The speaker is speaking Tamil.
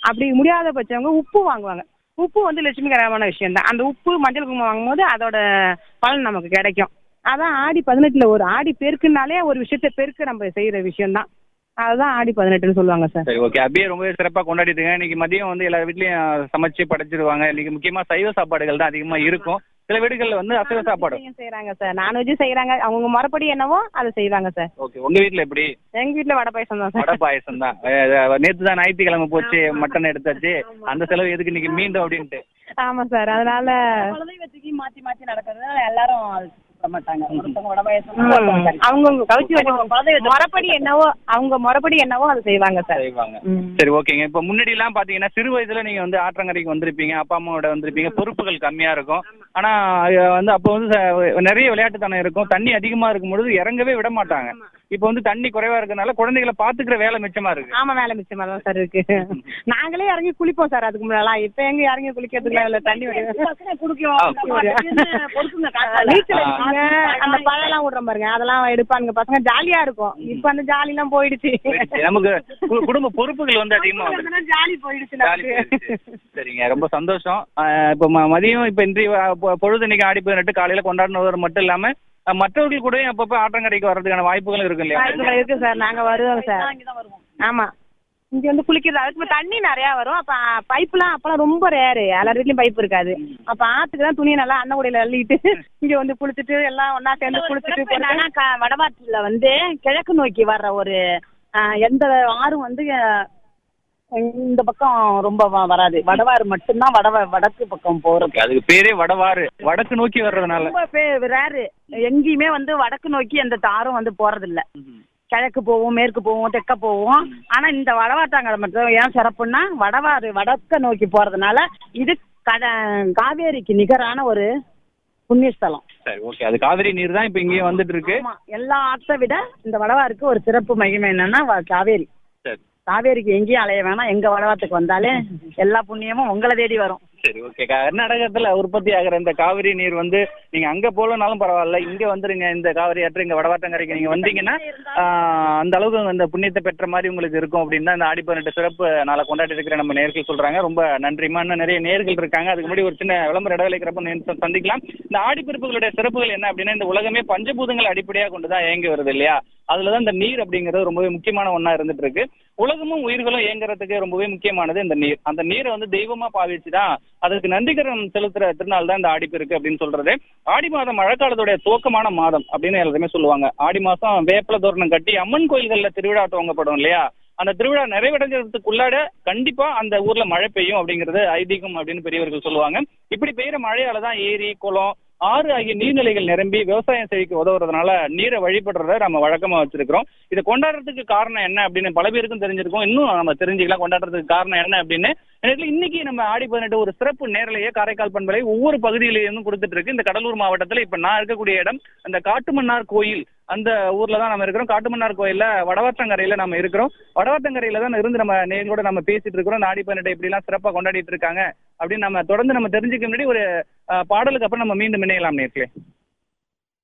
அப்படி முடியாத பட்சவங்க உப்பு வாங்குவாங்க உப்பு வந்து லட்சுமிகரமான விஷயம் தான் அந்த உப்பு மஞ்சள் குங்குமம் வாங்கும்போது அதோட பலன் நமக்கு கிடைக்கும் அதான் ஆடி பதினெட்டுல ஒரு ஆடி பெருக்குனாலே ஒரு விஷயத்த பெருக்க நம்ம செய்யற விஷயம் தான் அதுதான் ஆடி பதினெட்டுன்னு சொல்லுவாங்க சார் சரி ஓகே அப்படியே ரொம்பவே சிறப்பாக கொண்டாடிட்டுங்க இன்னைக்கு மதியம் வந்து எல்லா வீட்லயும் சமைச்சு படைச்சிருவாங்க இன்னைக்கு முக்கியமா சைவ சாப்பாடுகள் தான் அதிகமா இருக்கும் சில வீடுகள்ல வந்து அசைவ சாப்பாடு செய்யறாங்க சார் நான்வெஜ் செய்யறாங்க அவங்க முறைப்படி என்னவோ அதை செய்வாங்க சார் ஓகே உங்க வீட்ல எப்படி எங்க வீட்டுல வடை பாயசம் தான் வடை சார் பாயசம் தான் நேத்து தான் ஞாயிற்றுக்கிழமை போச்சு மட்டன் எடுத்தாச்சு அந்த செலவு எதுக்கு இன்னைக்கு மீண்டும் அப்படின்ட்டு ஆமா சார் அதனால குலதெய்வத்துக்கு மாத்தி மாத்தி நடக்கிறதுனால எல்லாரும் அது சாப்பிட மாட்டாங்க ஒருத்தவங்க வடை பாயாசம் ம், ஒருத்தவங்க கறி. அவங்க கவுச்சி குலதெய்வத்துக்கு முறைப்படி என்னவோ அவங்க முறைப்படி என்னவோ அதை செய்வாங்க சார் செய்வாங்க ம். சரி ஓகேங்க இப்போ முன்னாடி எல்லாம் பாத்தீங்கன்னா சிறு வயதுல நீங்க வந்து ஆற்றங்கரைக்கு வந்திருப்பீங்க அப்பா அம்மாவோட வந்திருப்பீங்க பொறுப்புகள் கம்மியா இருக்கும் ஆனா அஹ், வந்து அப்போ வந்து ச- நிறைய விளையாட்டுத்தனம் இருக்கும் தண்ணி அதிகமா இருக்கும் பொழுது இறங்கவே விட மாட்டாங்க இப்போ வந்து தண்ணி குறைவா இருக்கறனால குழந்தைகளை பாத்துக்கிற வேலை மிச்சமா இருக்கு ஆமா வேலை மிச்சமா தான் சார் இருக்கு நாங்களே இறங்கி குளிப்போம் சார் அதுக்கு முன்னாலாம் இப்ப எங்க இறங்கி குளிக்கிறதுக்கு இல்ல தண்ணி வடிவு பசங்க குடிக்கும் ஆ, நம்ம அதுக்குன்னு பொறுத்துங்க காத்தால. நீச்சல் ஆ. அடிப்பாங்க, அந்த பழம்லாம் விடுறோம் பாருங்க அதெல்லாம் எடுப்பானுங்க பசங்க ஜாலியா இருக்கும் இப்ப அந்த ஜாலி எல்லாம் போயிடுச்சு நமக்கு கு- குடும்ப பொறுப்புகள் வந்து அதிகமா வந்து அதெல்லாம் ஜாலி போயிடுச்சு ஜாலி நமக்கு போயிடுச்சு. சரிங்க ரொம்ப சந்தோஷம் அஹ் இப்போ ம- மதியம் இப்போ இன்றைய பொ- பொழுது இன்னைக்கு ஆடி பதினெட்டு காலையில கொண்டாடினது மட்டும் இல்லாம அஹ் மற்றவர்கள் கூட அப்பப்போ ஆற்றங்கரைக்கு வர்றதுக்கான வாய்ப்புகளும் இருக்கு இல்லையா வாய்ப்புகள் இருக்கு சார் நாங்க வருவோம் சார் நான் இங்கதான் வருவோம். ஆமா இங்க வந்து குளிக்கிறது அதுக்கு இப்ப தண்ணி நிறைய வரும் அப்ப பைப்லாம் அப்பெல்லாம் ரொம்ப ரேரு எல்லார் வீட்லயும் பைப் இருக்காது அப்ப ஆத்துக்கு தான் துணியை நல்லா அன்னக்குடையில அள்ளிட்டு இங்க வந்து குளிச்சுட்டு எல்லாம் ஒண்ணா சேர்ந்து குளிச்சுட்டு சிறப்பு என்னன்னா, க- வடபாட்டுல வந்து கிழக்கு நோக்கி வர்ற ஒரு ஆ, எந்த ஆறும் வந்து ஆ, இந்த பக்கம் ரொம்ப வ- வராது வடவாறு மட்டும்தான் வட வடக்கு பக்கம் போறது Okay, அதுக்கு பேரே வடவாறு வடக்கு நோக்கி வர்றதுனால ரொம்ப பே- ரேரு எங்கேயுமே வந்து வடக்கு நோக்கி எந்த தாரும் வந்து போறது இல்ல கிழக்கு போவோம் மேற்கு போவோம் தெற்க போவோம் ஆனா இந்த வடவாட்டாங்கரை மட்டும் ஏன் சிறப்புன்னா வடவாறு வடக்க நோக்கி போறதுனால இது கட காவேரிக்கு நிகரான ஒரு புண்ணியஸ்தலம் சரி ஓகே அது காவிரி நீர் தான் இப்போ இங்கேயே வந்துட்டு இருக்கு ஆமா எல்லா ஆற்றை விட இந்த வடவாருக்கு ஒரு சிறப்பு மகிமை என்னன்னா வ- காவேரி சரி காவேரிக்கு எங்கேயும் அலைய வேணாம் எங்க வடவாத்துக்கு வந்தாலே எல்லா புண்ணியமும் உங்களை தேடி வரும் சரி ஓகே கர்நாடகத்துல உற்பத்தி ஆகிற இந்த காவிரி நீர் வந்து நீங்க அங்க போலனாலும் பரவாயில்ல இங்க வந்துருங்க இந்த காவிரி ஆற்று இங்க வடவாட்டங்கரைக்கு நீங்க வந்தீங்கன்னா ஆஹ், அந்த அளவுக்கு அந்த புண்ணியத்தை பெற்ற மாதிரி உங்களுக்கு இருக்கும் அப்படின்னு தான் இந்த ஆடி பதினெட்டு சிறப்பு நாளை கொண்டாடி இருக்கிற நம்ம நேர்கள் சொல்றாங்க ரொம்ப நன்றிமா இன்னும் நிறைய நேர்கள் இருக்காங்க அதுக்கு முன்னாடி ஒரு சின்ன விளம்பர இடைவெளிக்கிறப்ப நேர்ல சந்திக்கலாம் இந்த ஆடி பிறப்புகளுடைய சிறப்புகள் என்ன அப்படின்னா இந்த உலகமே பஞ்சபூதங்களை அடிப்படையாக கொண்டு தான் இயங்கி வருது இல்லையா அதுலதான் இந்த நீர் அப்படிங்கிறது ரொம்பவே முக்கியமான ஒண்ணா இருந்துட்டு இருக்கு உலகமும் உயிர்களும் இயங்குறதுக்கு ரொம்பவே முக்கியமானது இந்த நீர் அந்த நீரை வந்து தெய்வமா பாவிச்சு தான் அதுக்கு நன்றிகரம் செலுத்துற திருநாள் தான் இந்த ஆடிப்பெருக்கு அப்படின்னு சொல்றது ஆடி மாதம் மழைக்காலத்துடைய துவக்கமான மாதம் அப்படின்னு எல்லாருமே சொல்லுவாங்க ஆடி மாசம் வேப்பல தோரணம் கட்டி அம்மன் கோயில்கள்ல திருவிழா துவங்கப்படும் இல்லையா அந்த திருவிழா நிறைவடைஞ்சதுக்குள்ளாட கண்டிப்பா அந்த ஊர்ல மழை பெய்யும் அப்படிங்கிறது ஐதீகம் அப்படின்னு பெரியவர்கள் சொல்லுவாங்க இப்படி பெய்யுற மழையால தான் ஏரி குளம் ஆறு ஆகிய நீர்நிலைகள் நிரம்பி விவசாயம் செய்ய உதவுறதுனால நீரை வழிபடுறத நம்ம வழக்கமா வச்சிருக்கிறோம் இதை கொண்டாடுறதுக்கு காரணம் என்ன அப்படின்னு பல பேருக்கும் தெரிஞ்சிருக்கும் இன்னும் நம்ம தெரிஞ்சுக்கலாம் கொண்டாடுறதுக்கு காரணம் என்ன அப்படின்னு எனக்கு இன்னைக்கு நம்ம ஆடி பதினெட்டு ஒரு சிறப்பு நேரலையே காரைக்கால் பண்பலை ஒவ்வொரு பகுதியிலிருந்தும் கொடுத்துட்டு இருக்கு இந்த கடலூர் மாவட்டத்துல இப்ப நான் இருக்கக்கூடிய இடம் அந்த காட்டுமன்னார் கோயில் அந்த ஊர்ல தான் நம்ம இருக்கிறோம் காட்டுமன்னார் கோயில்ல வடவாற்றங்கரையில நம்ம இருக்கிறோம் வடவாற்றங்கரையில தான் இருந்து நம்ம நேர்களோட நம்ம பேசிட்டு இருக்கிறோம் இந்த ஆடி பதினெட்டு இப்படி எல்லாம் சிறப்பா கொண்டாடிட்டு இருக்காங்க அப்படின்னு நம்ம தொடர்ந்து நம்ம தெரிஞ்சுக்க முன்னாடி ஒரு அஹ், பாடலுக்கு அப்புறம் நம்ம மீண்டும் இணையலாம் நேர்களே